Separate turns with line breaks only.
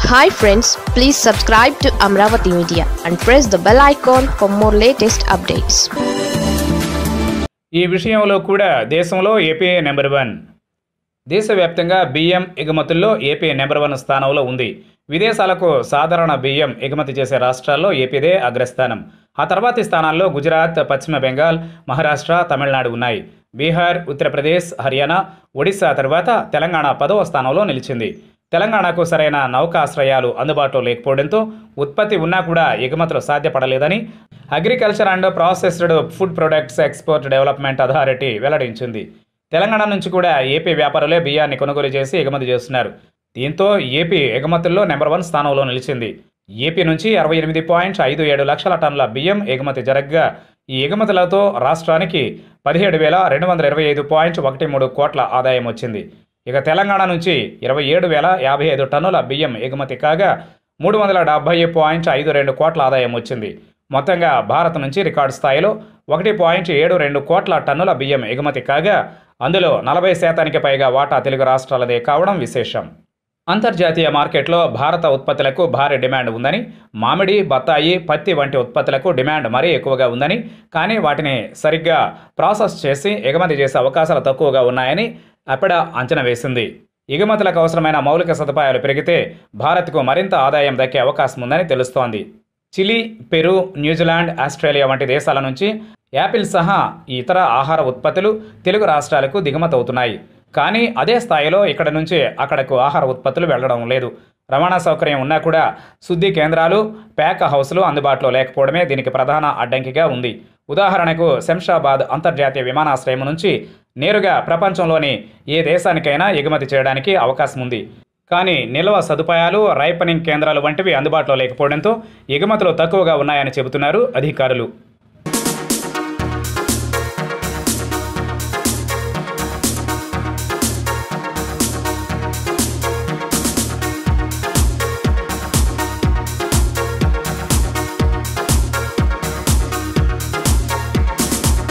hi friends please subscribe to Amaravati media and press the bell icon for more latest updates
ఈ విషయంలో కూడా దేశంలో AP number one దేశవ్యాప్తంగా బియ్యం ఎగుమతుల్లో ఏపీ నెంబర్ వన్ స్థానంలో ఉంది విదేశాలకు సాధారణ బియ్యం ఎగుమతి చేసే రాష్ట్రాల్లో ఏపీదే అగ్రస్థానం ఆ తర్వాతి స్థానాల్లో గుజరాత్ పశ్చిమ బెంగాల్ మహారాష్ట్ర తమిళనాడు ఉన్నాయి బీహార్ ఉత్తరప్రదేశ్ హర్యానా ఒడిశా తర్వాత తెలంగాణ పదవ స్థానంలో నిలిచింది తెలంగాణకు సరైన నౌకాశ్రయాలు అందుబాటులో లేకపోవడంతో ఉత్పత్తి ఉన్నా కూడా ఎగుమతులు సాధ్యపడలేదని agriculture and processed food products export development authority వెల్లడించింది తెలంగాణ నుంచి కూడా ఏపీ వ్యాపారులే బియ్యాన్ని కొనుగోలు చేసి ఎగుమతి చేస్తున్నారు దీంతో ఏపీ ఎగుమతుల్లో నెంబర్ వన్ స్థానంలో నిలిచింది ఏపీ నుంచి అరవై ఎనిమిది పాయింట్ ఐదు ఏడు లక్షల టన్నుల బియ్యం ఎగుమతి జరగగా ఈ ఎగుమతులతో రాష్ట్రానికి పదిహేడు వేల రెండు వందల ఇరవై ఐదు పాయింట్ ఒకటి మూడు కోట్ల ఆదాయం వచ్చింది ఇక తెలంగాణ నుంచి ఇరవై ఏడు వేల యాభై ఐదు టన్నుల బియ్యం ఎగుమతి కాగా మూడు వందల డెబ్బై పాయింట్ ఐదు రెండు కోట్ల ఆదాయం వచ్చింది మొత్తంగా భారత్ నుంచి రికార్డు స్థాయిలో ఒకటి పాయింట్ ఏడు రెండు కోట్ల టన్నుల బియ్యం ఎగుమతి కాగా అందులో నలభై శాతానికి పైగా వాటా తెలుగు రాష్ట్రాలదే కావడం విశేషం అంతర్జాతీయ మార్కెట్లో భారత ఉత్పత్తులకు భారీ డిమాండ్ ఉందని మామిడి బత్తాయి పత్తి వంటి ఉత్పత్తులకు డిమాండ్ మరీ ఎక్కువగా ఉందని కానీ వాటిని సరిగ్గా ప్రాసెస్ చేసి ఎగుమతి చేసే అవకాశాలు తక్కువగా ఉన్నాయని అక్కడ అంచనా వేసింది ఎగుమతులకు అవసరమైన మౌలిక సదుపాయాలు పెరిగితే భారత్కు మరింత ఆదాయం దక్కే అవకాశం ఉందని తెలుస్తోంది చిలీ పెరు న్యూజిలాండ్ ఆస్ట్రేలియా వంటి దేశాల నుంచి యాపిల్ సహా ఇతర ఆహార ఉత్పత్తులు తెలుగు రాష్ట్రాలకు దిగుమతవుతున్నాయి కానీ అదే స్థాయిలో ఇక్కడ నుంచి అక్కడకు ఆహార ఉత్పత్తులు వెళ్లడం లేదు రవాణా సౌకర్యం ఉన్నా కూడా శుద్ధి కేంద్రాలు ప్యాక్ హౌస్లు అందుబాటులో లేకపోవడమే దీనికి ప్రధాన అడ్డంకిగా ఉంది ఉదాహరణకు శంషాబాద్ అంతర్జాతీయ విమానాశ్రయం నుంచి నేరుగా ప్రపంచంలోని ఏ దేశానికైనా ఎగుమతి చేయడానికి అవకాశం ఉంది కానీ నిల్వ సదుపాయాలు రైపనింగ్ కేంద్రాలు వంటివి అందుబాటులో లేకపోవడంతో ఎగుమతులు తక్కువగా ఉన్నాయని చెబుతున్నారు అధికారులు